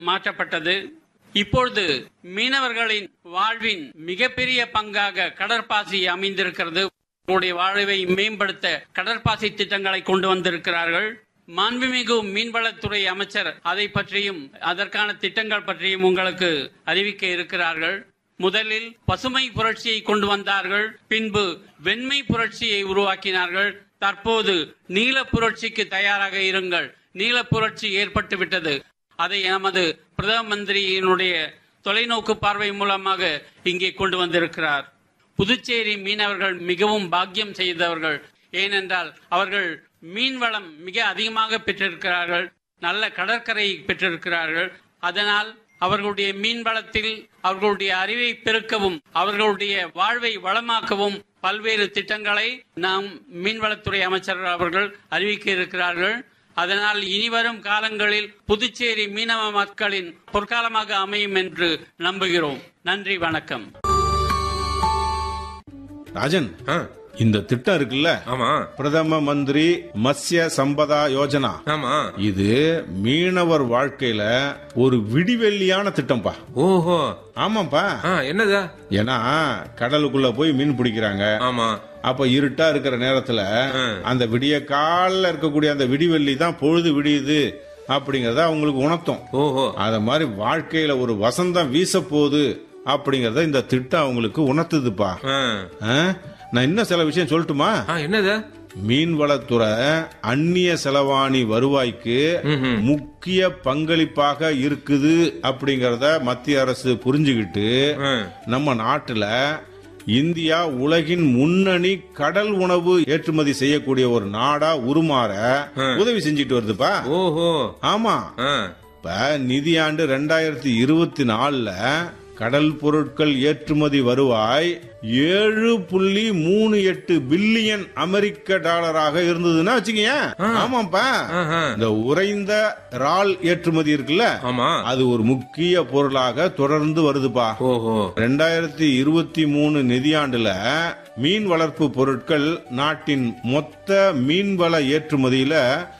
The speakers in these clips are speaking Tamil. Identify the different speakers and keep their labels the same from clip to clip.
Speaker 1: மாற்றப்பட்டது இப்பொழுது மீனவர்களின் வாழ்வின் மிகப்பெரிய பங்காக கடற்பாசி அமைந்திருக்கிறது அவருடைய வாழ்வை மேம்படுத்த கடற்பாசி திட்டங்களை கொண்டு வந்திருக்கிறார்கள் மாண்புமிகு மீன்வளத்துறை அமைச்சர் அதை பற்றியும் அதற்கான திட்டங்கள் பற்றியும் உங்களுக்கு அறிவிக்க இருக்கிறார்கள் முதலில் பசுமை புரட்சியை கொண்டு வந்தார்கள் பின்பு வெண்மை புரட்சியை உருவாக்கினார்கள் தற்போது நீல புரட்சிக்கு தயாராக இருங்கள் நீல புரட்சி ஏற்பட்டு விட்டது அதை நமது பிரதம மந்திரியினுடைய தொலைநோக்கு பார்வை மூலமாக இங்கே கொண்டு வந்திருக்கிறார் புதுச்சேரி மீனவர்கள் மிகவும் பாக்கியம் செய்தவர்கள் ஏனென்றால் அவர்கள் மீன்வளம் மிக அதிகமாக பெற்றிருக்கிறார்கள் நல்ல கடற்கரை பெற்றிருக்கிறார்கள் அதனால் அவர்களுடைய மீன்வளத்தில் அவர்களுடைய அறிவை பெருக்கவும் அவர்களுடைய வாழ்வை வளமாக்கவும் பல்வேறு திட்டங்களை நாம் மீன்வளத்துறை அமைச்சர் அவர்கள் அறிவிக்க இருக்கிறார்கள் அதனால் இனிவரும் காலங்களில் புதுச்சேரி மீனவ மக்களின் பொற்காலமாக அமையும் என்று நம்புகிறோம் நன்றி வணக்கம்
Speaker 2: ராஜன்
Speaker 3: ஆ,
Speaker 2: இந்த திட்டம் இருக்குல்ல
Speaker 3: ஆமா
Speaker 2: பிரதம மந்திரி மத்ஸ்ய சம்பதா யோஜனா
Speaker 3: ஆமா
Speaker 2: இது மீனவர் வாழ்க்கையில ஒரு விடிவெள்ளியான திட்டம்ப்பா
Speaker 3: ஓஹோ
Speaker 2: ஆமாப்பா
Speaker 3: ஆ என்னதா
Speaker 2: ஏன்னா கடலுக்குள்ள போய் மீன் பிடிக்கிறாங்க
Speaker 3: ஆமா
Speaker 2: அப்ப இருட்டா இருக்கிற நேரத்துல அந்த விடிய காலில் இருக்கக்கூடிய அந்த விடிவெள்ளி தான் பொழுது விடியுது அப்படிங்கறத அவங்களுக்கு உணர்த்தும்
Speaker 3: ஓஹோ
Speaker 2: அத மாதிரி வாழ்க்கையில ஒரு வசந்தம் வீச போகுது அப்படிங்கறத இந்த திட்டம் அவங்களுக்கு உணர்த்துதுப்பா
Speaker 3: ஆ,
Speaker 2: ஆ? நான் இன்னும் சில விஷயம் சொல்லட்டுமா
Speaker 3: ஆ என்னதா
Speaker 2: மீன்வளத்துறை அந்நிய செலவாணி வருவாய்க்கு முக்கிய பங்களிப்பாக இருக்குது அப்படிங்கறத மத்திய அரசு புரிஞ்சுக்கிட்டு
Speaker 3: ஆ,
Speaker 2: நம்ம நாட்டுல இந்தியா உலகின் முன்னணி கடல் உணவு ஏற்றுமதி செய்யக்கூடிய ஒரு நாடா உருமாற உதவி செஞ்சுட்டு வருதுப்பா
Speaker 3: ஓஹோ
Speaker 2: ஆமா
Speaker 3: ஆ,
Speaker 2: இப்ப நிதியாண்டு ரெண்டாயிரத்தி இருபத்தி நாலுல கடல் பொருட்கள் ஏற்றுமதி வருவாய் ஏழு புள்ளி மூணு எட்டு பில்லியன் அமெரிக்க டாலராக இருந்ததுன்னா வச்சுக்கீங்க ஆமாப்பா
Speaker 3: ஆஹா.
Speaker 2: இந்த உறைந்த இறால் ஏற்றுமதி இருக்குல்ல
Speaker 3: ஆமா
Speaker 2: அது ஒரு முக்கிய பொருளாக தொடர்ந்து வருதுப்பா
Speaker 3: ஓஹோ
Speaker 2: ரெண்டாயிரத்தி இருபத்தி மூணு நிதியாண்டுல மீன் வளர்ப்பு பொருட்கள் நாட்டின் மொத்த மீன்வள ஏற்றுமதியில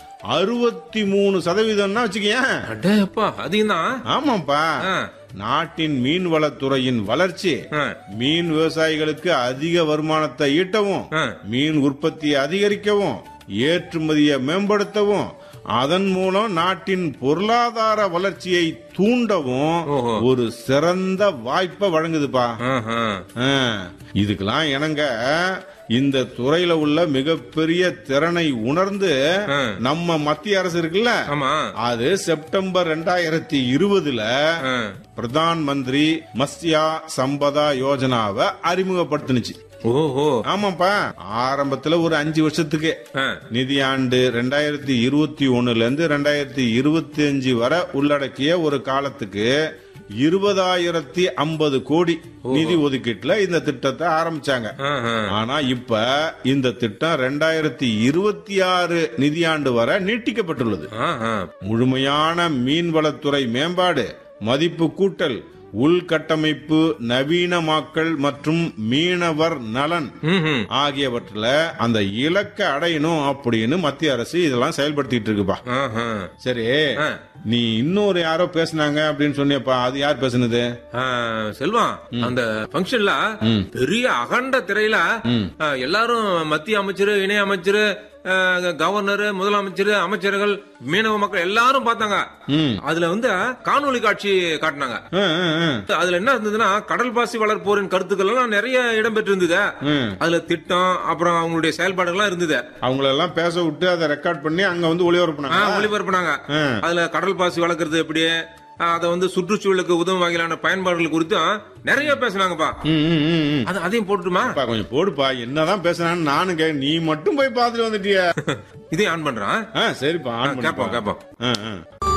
Speaker 2: அறுபத்தி மூணு சதவீதம்னா வச்சுக்கேன்
Speaker 3: அடேப்பா அதிகம் தான்
Speaker 2: ஆமாப்பா
Speaker 3: ஆ.
Speaker 2: நாட்டின் மீன்வளத்துறையின் வளர்ச்சி
Speaker 3: ஆ.
Speaker 2: மீன் விவசாயிகளுக்கு அதிக வருமானத்தை ஈட்டவும்
Speaker 3: ஆ.
Speaker 2: மீன் உற்பத்தியை அதிகரிக்கவும் ஏற்றுமதியை மேம்படுத்தவும் அதன் மூலம் நாட்டின் பொருளாதார வளர்ச்சியை தூண்டவும்
Speaker 3: ஓஹோ.
Speaker 2: ஒரு சிறந்த வாய்ப்பை வழங்குதுப்பா
Speaker 3: ஆஹா.
Speaker 2: ஆ, இதுக்கெல்லாம் இணங்க இந்த துறையில உள்ள மிகப்பெரிய திறனை உணர்ந்து
Speaker 3: ஆ.
Speaker 2: நம்ம மத்திய அரசு இருக்குல்ல
Speaker 3: ஆமா
Speaker 2: அது செப்டம்பர் ரெண்டாயிரத்தி இருபதுல
Speaker 3: ஆ.
Speaker 2: பிரதான் மந்திரி மத்ஸ்யா சம்பதா யோஜனாவை அறிமுகப்படுத்துனுச்சு
Speaker 3: ஓஹோ
Speaker 2: ஆமாப்பா ஆரம்பத்துல ஒரு அஞ்சு வருஷத்துக்கு
Speaker 3: ஆ.
Speaker 2: நிதியாண்டு ரெண்டாயிரத்தி இருபத்தி ஒண்ணுல இருந்து ரெண்டாயிரத்தி இருபத்தி அஞ்சு வரை உள்ளடக்கிய ஒரு காலத்துக்கு இருபதாயிரத்தி ஐம்பது கோடி நிதி ஒதுக்கீட்டுல இந்த திட்டத்தை ஆரம்பிச்சாங்க
Speaker 3: ஆஹா.
Speaker 2: ஆனா இப்ப இந்த திட்டம் ரெண்டாயிரத்தி இருபத்தி ஆறு நிதியாண்டு வரை நீட்டிக்கப்பட்டுள்ளது
Speaker 3: ஆஹா.
Speaker 2: முழுமையான மீன்வளத்துறை மேம்பாடு மதிப்பு கூட்டல் உள்கட்டமைப்பு நவீனமாக்கல் மற்றும் மீனவர் நலன்
Speaker 3: ம்ஹும்.
Speaker 2: ஆகியவற்றில் அந்த இலக்கை அடையணும் அப்படின்னு மத்திய அரசு இதெல்லாம் செயல்படுத்திட்டு இருக்குப்பா
Speaker 3: ஆஹா.
Speaker 2: சரி
Speaker 3: ஆ.
Speaker 2: நீ இன்னொரு யாரோ பேசுனாங்க அப்படின்னு சொன்னியப்பா அது யார் பேசுனது
Speaker 3: ஆ, செல்வம் அந்த பங்கன்ல பெரிய அகண்ட திரையில ஆ, எல்லாரும் மத்திய அமைச்சர் இணை அமைச்சர் ஆ, கவர்னர் முதலமைச்சர் அமைச்சர்கள் மீனவ மக்கள் எல்லாரும் பார்த்தாங்க
Speaker 2: ம்.
Speaker 3: அதுல வந்து காணொளி காட்சி காட்டினாங்க
Speaker 2: ஆ, ஆ, ஆ.
Speaker 3: அதுல என்ன இருந்ததுன்னா கடல் பாசி வளர்ப்போரின் கருத்துக்கள் எல்லாம் நிறைய இடம்பெற்று இருந்தது
Speaker 2: ம்.
Speaker 3: அதுல திட்டம் அப்புறம் அவங்களுடைய செயல்பாடுகள்லாம் இருந்தது
Speaker 2: அவங்களெல்லாம் பேச விட்டு அதை ரெக்கார்ட் பண்ணி அங்க வந்து
Speaker 3: ஆ,
Speaker 2: ஒளிபரப்புனாங்க
Speaker 3: ஒளிபரப்புனாங்க
Speaker 2: ஆ.
Speaker 3: அதுல கடல் பாசி வளர்க்கறது எப்படி ஆ, அதை வந்து சுற்றுச்சூழலுக்கு உதவும் வகையிலான பயன்பாடுகள் குறித்தும் நிறைய பேசுனாங்கப்பா
Speaker 2: ம், ம், ம், ம்.
Speaker 3: அது அதையும் போட்டுமா
Speaker 2: அப்பா, கொஞ்சம் போடுப்பா என்னதான் பேசுறான்னு நானும் கே நீ மட்டும் போய் பார்த்துட்டு வந்துட்டிய
Speaker 3: இதையும் ஆன் பண்றான்
Speaker 2: ஆ சரிப்பா ஆன் பண்ணுப்பா.
Speaker 3: கேப்போம் கேப்போம்
Speaker 2: ஆ, ஆ.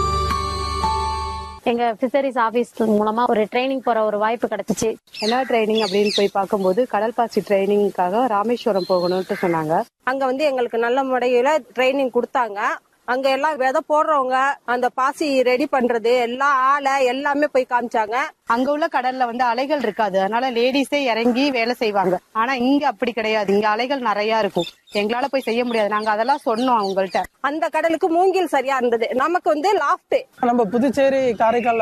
Speaker 4: எங்க பிஷரிஸ் ஆபீஸ் மூலமா ஒரு ட்ரைனிங் போற ஒரு வாய்ப்பு கிடைச்சிச்சு
Speaker 5: என்ன ட்ரைனிங் அப்படின்னு போய் பார்க்கும்போது கடல் பாசி ட்ரைனிங்காக ராமேஸ்வரம் போகணும்ட்டு சொன்னாங்க
Speaker 6: அங்க வந்து எங்களுக்கு நல்ல முறையில ட்ரைனிங் கொடுத்தாங்க அங்க எல்லாம் விதை போடுறவங்க அந்த பாசி ரெடி பண்றது எல்லா ஆளை எல்லாமே போய் காமிச்சாங்க
Speaker 5: அங்க உள்ள கடல்ல வந்து அலைகள் இருக்காது அதனால லேடிஸே இறங்கி வேலை செய்வாங்க ஆனா இங்க அப்படி கிடையாது இங்க அலைகள் நிறைய இருக்கும் எங்களால போய் செய்ய முடியாது நாங்க அதெல்லாம் சொன்னோம் அவங்கள்ட்ட
Speaker 6: அந்த கடலுக்கு மூங்கில் சரியா இருந்தது நமக்கு வந்து லாஃப்ட்
Speaker 7: நம்ம புதுச்சேரி காரைக்கால்